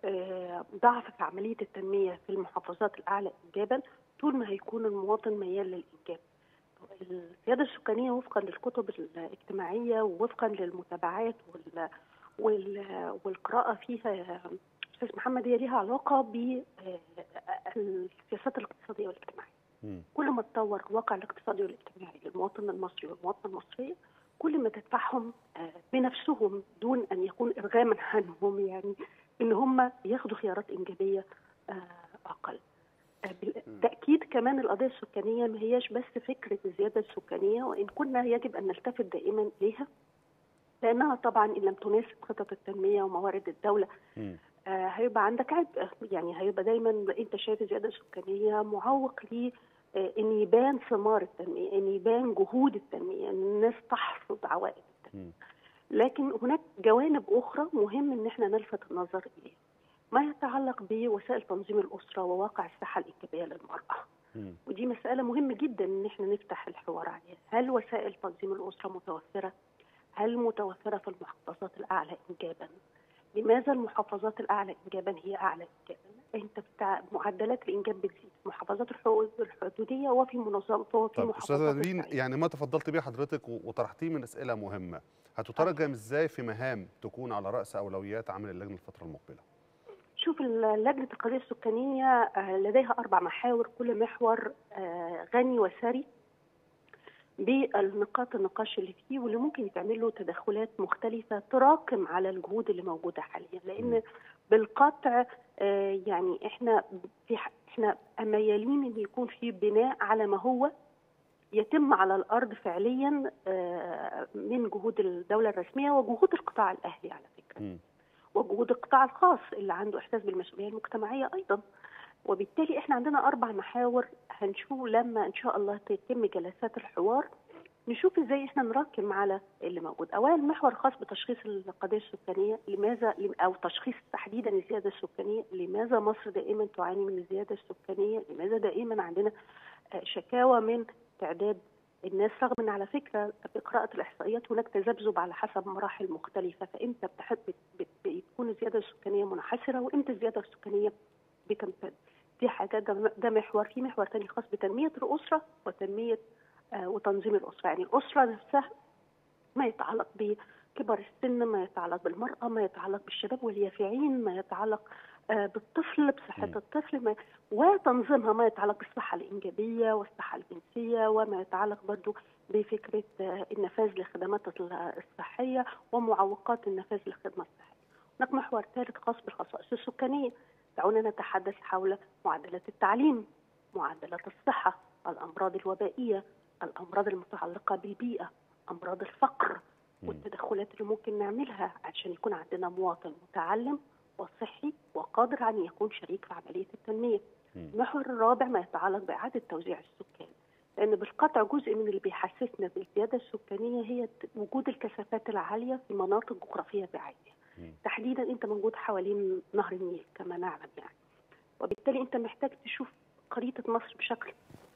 Speaker 4: آه، ضعف في عمليه التنميه في المحافظات الاعلى انجابا طول ما هيكون المواطن ميال للانجاب. الزياده السكانيه وفقا للكتب الاجتماعيه ووفقا للمتابعات وال وال- والقراءه فيها استاذ محمد هي ليها علاقه بالسياسات الاقتصاديه والاجتماعيه.
Speaker 1: مم.
Speaker 4: كل ما تطور الواقع الاقتصادي والاجتماعي للمواطن المصري والمواطنه المصريه كل ما تدفعهم آه، بنفسهم دون ان يكون ارغاما عنهم يعني ان هم ياخدوا خيارات انجابيه آه، اقل. آه، بالتاكيد كمان القضيه السكانيه ما هياش بس فكره الزياده السكانيه وان كنا يجب ان نلتفت دائما اليها لانها طبعا ان لم تناسب خطط التنميه وموارد الدوله
Speaker 1: مم.
Speaker 4: آه، هيبقى عندك عبء يعني هيبقى دايما انت شايف الزياده السكانيه معوق ل آه، ان يبان ثمار التنميه ان يبان جهود التنميه ان الناس تحصد عوائد التنميه
Speaker 1: مم.
Speaker 4: لكن هناك جوانب اخرى مهم ان احنا نلفت النظر اليها ما يتعلق بوسائل تنظيم الاسره وواقع الصحه الانجابيه للمراه
Speaker 1: مم.
Speaker 4: ودي مسألة مهمة جدا إن إحنا نفتح الحوار عليها، هل وسائل تنظيم الأسرة متوفرة؟ هل متوفرة في المحافظات الأعلى إنجابا؟ لماذا المحافظات الأعلى إنجابا هي أعلى إنجابا؟ أنت بتاع معدلات الإنجاب بتزيد في المحافظات الحو- الحدودية وفي منظمة وفي
Speaker 1: طب
Speaker 4: محافظات
Speaker 1: استاذه نبيل
Speaker 4: الصعيد.
Speaker 1: يعني ما تفضلت به حضرتك و- وطرحتيه من اسئله مهمه هتترجم ازاي في مهام تكون على راس اولويات عمل اللجنه الفتره المقبله
Speaker 4: شوف ال- لجنة القضية السكانية آه، لديها أربع محاور كل محور آه، غني وثري بالنقاط النقاش اللي فيه واللي ممكن يتعمل له تدخلات مختلفة تراكم على الجهود اللي موجودة حاليا
Speaker 1: مم.
Speaker 4: لأن بالقطع آه، يعني احنا في ح- احنا ميالين ان يكون في بناء على ما هو يتم على الارض فعليا آه، من جهود الدوله الرسميه وجهود القطاع الاهلي على فكره.
Speaker 1: مم.
Speaker 4: وجهود القطاع الخاص اللي عنده احساس بالمسؤوليه المجتمعيه ايضا وبالتالي احنا عندنا اربع محاور هنشوف لما ان شاء الله تتم جلسات الحوار نشوف ازاي احنا نراكم على اللي موجود اولا محور خاص بتشخيص القضيه السكانيه لماذا او تشخيص تحديدا الزياده السكانيه لماذا مصر دائما تعاني من الزياده السكانيه لماذا دائما عندنا آه، شكاوى من تعداد الناس رغم ان على فكره بقراءه الاحصائيات هناك تذبذب على حسب مراحل مختلفه فامتى بتحب بت- بتكون الزياده السكانيه منحسره وامتى الزياده السكانيه بتمتد دي حاجه ده, ده محور في محور تاني خاص بتنميه الاسره وتنميه آه وتنظيم الاسره يعني الاسره نفسها ما يتعلق بكبر السن ما يتعلق بالمراه ما يتعلق بالشباب واليافعين ما يتعلق آه بالطفل بصحه
Speaker 1: م.
Speaker 4: الطفل ما وتنظيمها ما يتعلق بالصحه الانجابيه والصحه الجنسيه وما يتعلق برضو بفكره آه، النفاذ للخدمات الصحيه ومعوقات النفاذ للخدمه الصحيه. هناك محور ثالث خاص بالخصائص السكانيه. دعونا نتحدث حول معدلات التعليم، معدلات الصحه، الامراض الوبائيه، الامراض المتعلقه بالبيئه، امراض الفقر
Speaker 1: مم.
Speaker 4: والتدخلات اللي ممكن نعملها عشان يكون عندنا مواطن متعلم وصحي وقادر على ان يكون شريك في عمليه التنميه.
Speaker 1: مم.
Speaker 4: المحور الرابع ما يتعلق باعاده توزيع السكان. لان بالقطع جزء من اللي بيحسسنا بالزياده السكانيه هي ت- وجود الكثافات العاليه في مناطق جغرافيه بعيده.
Speaker 1: مم.
Speaker 4: تحديدا انت موجود حوالين نهر النيل كما نعلم يعني. وبالتالي انت محتاج تشوف خريطه مصر بشكل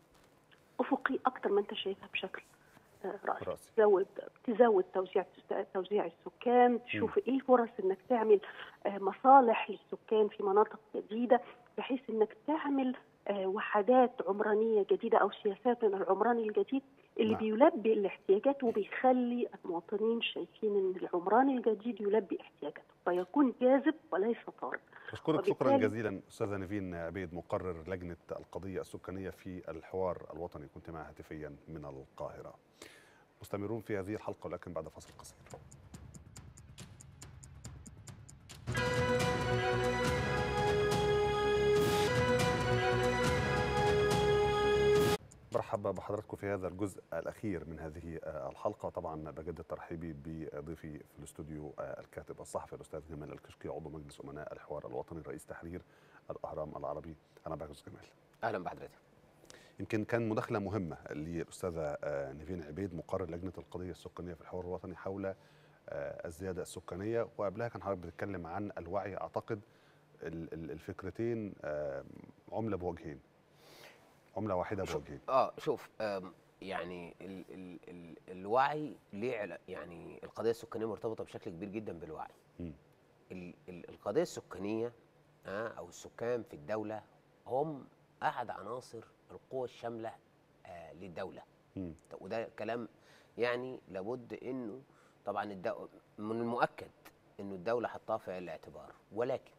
Speaker 4: افقي اكتر ما انت شايفها بشكل آه، راسي.
Speaker 1: راسي
Speaker 4: تزود تزود توزيع توزيع السكان تشوف ايه فرص انك تعمل آه، مصالح للسكان في مناطق جديده بحيث انك تعمل آه، وحدات عمرانيه جديده او سياسات من العمران الجديد اللي
Speaker 1: نعم.
Speaker 4: بيلبي الاحتياجات وبيخلي المواطنين شايفين ان العمران الجديد يلبي احتياجاتهم فيكون جاذب وليس طارد
Speaker 1: بشكرك شكرا
Speaker 4: وبالتالي-
Speaker 1: جزيلا استاذه نيفين عبيد مقرر لجنه القضيه السكانيه في الحوار الوطني كنت معها هاتفيا من القاهره مستمرون في هذه الحلقه ولكن بعد فاصل قصير برحب بحضراتكم في هذا الجزء الاخير من هذه آه، الحلقه طبعا بجدد ترحيبي بضيفي في الاستوديو آه، الكاتب الصحفي الاستاذ جمال الكشكي عضو مجلس امناء الحوار الوطني رئيس تحرير الاهرام العربي اهلا بك استاذ جمال
Speaker 3: اهلا بحضرتك
Speaker 1: يمكن كان مداخله مهمه للاستاذه آه، نيفين عبيد مقرر لجنه القضيه السكانيه في الحوار الوطني حول آه، الزياده السكانيه وقبلها كان حضرتك بتتكلم عن الوعي اعتقد ال- ال- الفكرتين آه، عمله بوجهين عمله واحده بوجهين
Speaker 3: اه شوف آم، يعني ال ال ال الوعي ليه علا- يعني القضيه السكانيه مرتبطه بشكل كبير جدا بالوعي
Speaker 1: مم.
Speaker 3: ال ال القضيه السكانيه ها او السكان في الدوله هم احد عناصر القوى الشامله آه للدوله
Speaker 1: مم.
Speaker 3: طب وده كلام يعني لابد انه طبعا الدو... من المؤكد انه الدوله حطها في الاعتبار ولكن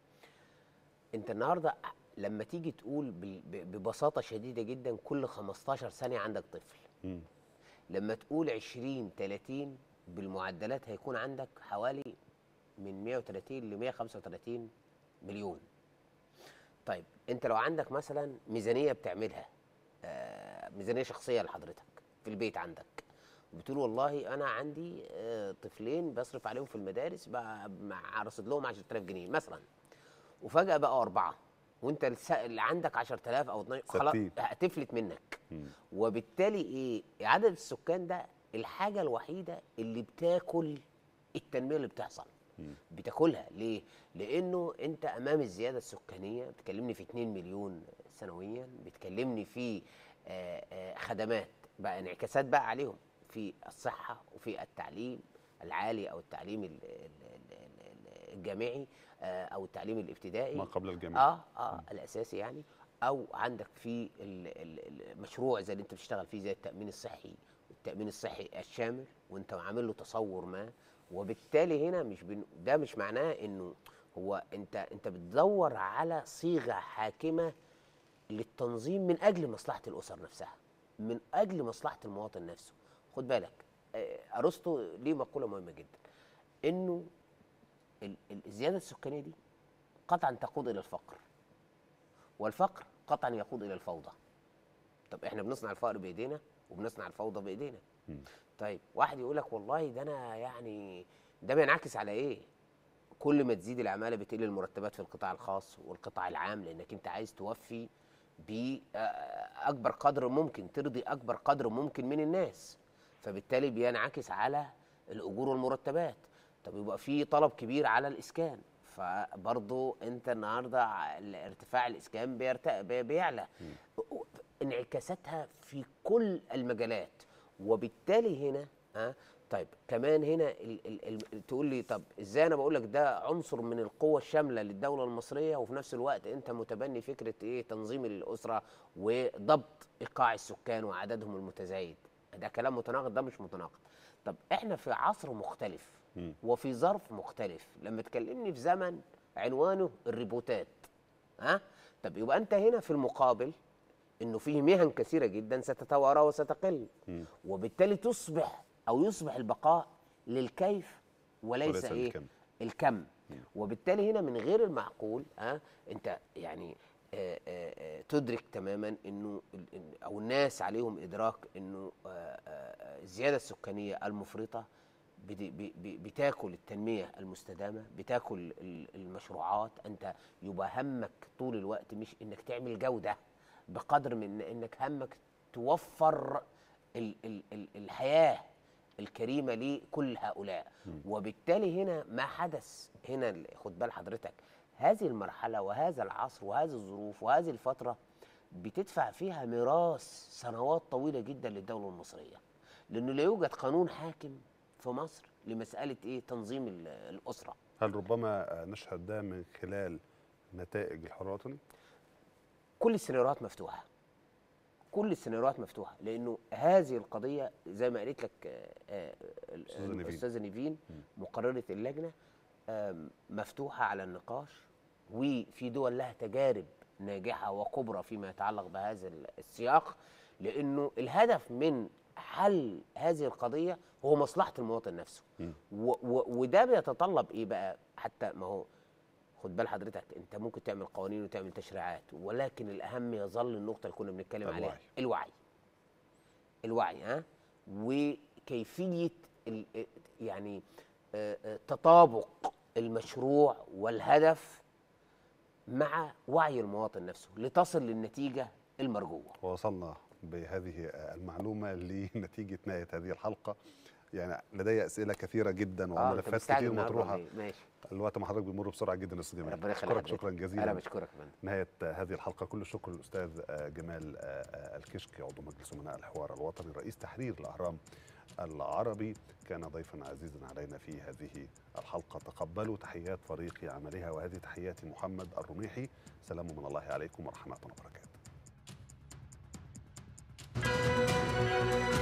Speaker 3: انت النهارده لما تيجي تقول بال- ب- ببساطه شديده جدا كل 15 ثانيه عندك طفل
Speaker 1: مم.
Speaker 3: لما تقول 20 30 بالمعدلات هيكون عندك حوالي من 130 ل 135 مليون طيب انت لو عندك مثلا ميزانيه بتعملها آه، ميزانيه شخصيه لحضرتك في البيت عندك بتقول والله انا عندي آه، طفلين بصرف عليهم في المدارس بقى مع رصد لهم 10000 جنيه مثلا وفجاه بقوا اربعه وانت الس- اللي عندك 10000 او 12 خلاص
Speaker 1: ستين.
Speaker 3: هتفلت منك
Speaker 1: مم.
Speaker 3: وبالتالي ايه عدد السكان ده الحاجه الوحيده اللي بتاكل التنميه اللي بتحصل بتاكلها ليه لانه انت امام الزياده السكانيه بتكلمني في 2 مليون سنويا بتكلمني في آه، آه، خدمات بقى انعكاسات بقى عليهم في الصحه وفي التعليم العالي او التعليم ال- ال- ال- ال- الجامعي آه، او التعليم الابتدائي
Speaker 1: ما قبل الجامعه
Speaker 3: اه اه الاساسي يعني او عندك في ال- ال- المشروع زي اللي انت بتشتغل فيه زي التامين الصحي التامين الصحي الشامل وانت عامل له تصور ما وبالتالي هنا مش بن... ده مش معناه انه هو انت انت بتدور على صيغه حاكمه للتنظيم من اجل مصلحه الاسر نفسها من اجل مصلحه المواطن نفسه خد بالك آه، ارسطو ليه مقوله مهمه جدا انه ال- ال- الزياده السكانيه دي قطعا تقود الى الفقر والفقر قطعا يقود الى الفوضى طب احنا بنصنع الفقر بايدينا وبنصنع الفوضى بايدينا
Speaker 1: مم.
Speaker 3: طيب واحد يقول لك والله ده انا يعني ده بينعكس على ايه كل ما تزيد العماله بتقل المرتبات في القطاع الخاص والقطاع العام لانك انت عايز توفي باكبر قدر ممكن ترضي اكبر قدر ممكن من الناس فبالتالي بينعكس على الاجور والمرتبات طب يبقى في طلب كبير على الاسكان فبرضه انت النهارده ع- ارتفاع الاسكان بيرت... بي- بيعلى انعكاساتها في كل المجالات وبالتالي هنا ها طيب كمان هنا ال ال ال تقول لي طب ازاي انا بقول لك ده عنصر من القوه الشامله للدوله المصريه وفي نفس الوقت انت متبني فكره ايه تنظيم الاسره وضبط ايقاع السكان وعددهم المتزايد ده كلام متناقض ده مش متناقض طب احنا في عصر مختلف
Speaker 1: مم.
Speaker 3: وفي ظرف مختلف لما تكلمني في زمن عنوانه الريبوتات ها طب يبقى انت هنا في المقابل انه فيه مهن كثيره جدا ستتوارى وستقل
Speaker 1: مم.
Speaker 3: وبالتالي تصبح او يصبح البقاء للكيف وليس,
Speaker 1: وليس
Speaker 3: ايه
Speaker 1: للكم.
Speaker 3: الكم وبالتالي هنا من غير المعقول ها انت يعني آه، آه، آه، تدرك تماما انه ال- ال- او الناس عليهم ادراك انه آه، آه، آه، الزياده السكانيه المفرطه بت- ب- ب- بتاكل التنميه المستدامه بتاكل ال- المشروعات انت يبقى همك طول الوقت مش انك تعمل جوده بقدر من انك همك توفر ال ال ال الحياه الكريمه لكل هؤلاء وبالتالي هنا ما حدث هنا ال- خد بال حضرتك هذه المرحله وهذا العصر وهذه الظروف وهذه الفتره بتدفع فيها ميراث سنوات طويله جدا للدوله المصريه لانه لا يوجد قانون حاكم في مصر لمساله ايه تنظيم ال- الاسره
Speaker 1: هل ربما آه، نشهد ده من خلال نتائج الحوار الوطني؟
Speaker 3: كل السيناريوهات مفتوحه كل السيناريوهات مفتوحه لانه هذه القضيه زي ما قالت لك آه، آه، ال-
Speaker 1: أستاذة نيفين.
Speaker 3: الاستاذه نيفين مقرره اللجنه آم، مفتوحه على النقاش وفي دول لها تجارب ناجحه وكبرى فيما يتعلق بهذا ال- السياق لانه الهدف من حل هذه القضيه هو مصلحه المواطن نفسه
Speaker 1: مم.
Speaker 3: و و وده بيتطلب ايه بقى حتى ما هو خد بال حضرتك انت ممكن تعمل قوانين وتعمل تشريعات ولكن الاهم يظل النقطه اللي كنا بنتكلم عليها
Speaker 1: الوعي.
Speaker 3: الوعي الوعي ها وكيفيه ال- يعني آه، آه، تطابق المشروع والهدف مع وعي المواطن نفسه لتصل للنتيجه المرجوه
Speaker 1: ووصلنا بهذه آه، المعلومة لنتيجة نهاية هذه الحلقة يعني لدي أسئلة كثيرة جدا
Speaker 3: أنت
Speaker 1: وملفات
Speaker 3: مستعجل
Speaker 1: كتير
Speaker 3: النهاردة
Speaker 1: مطروحة
Speaker 3: ولا إيه؟ ماشي
Speaker 1: الوقت مع حضرتك بيمر بسرعة جدا يا أستاذ جمال
Speaker 3: ربنا يخليك
Speaker 1: أشكرك
Speaker 3: حضرتك.
Speaker 1: شكرا جزيلا
Speaker 3: انا بشكرك يا فندم
Speaker 1: نهاية هذه الحلقة كل الشكر للأستاذ آه، جمال آه، آه، الكشكي عضو مجلس أمناء الحوار الوطني رئيس تحرير الأهرام العربي كان ضيفا عزيزا علينا في هذه الحلقة تقبلوا تحيات فريق عملها وهذه تحياتي محمد الرميحي سلام من الله عليكم ورحمة وبركاته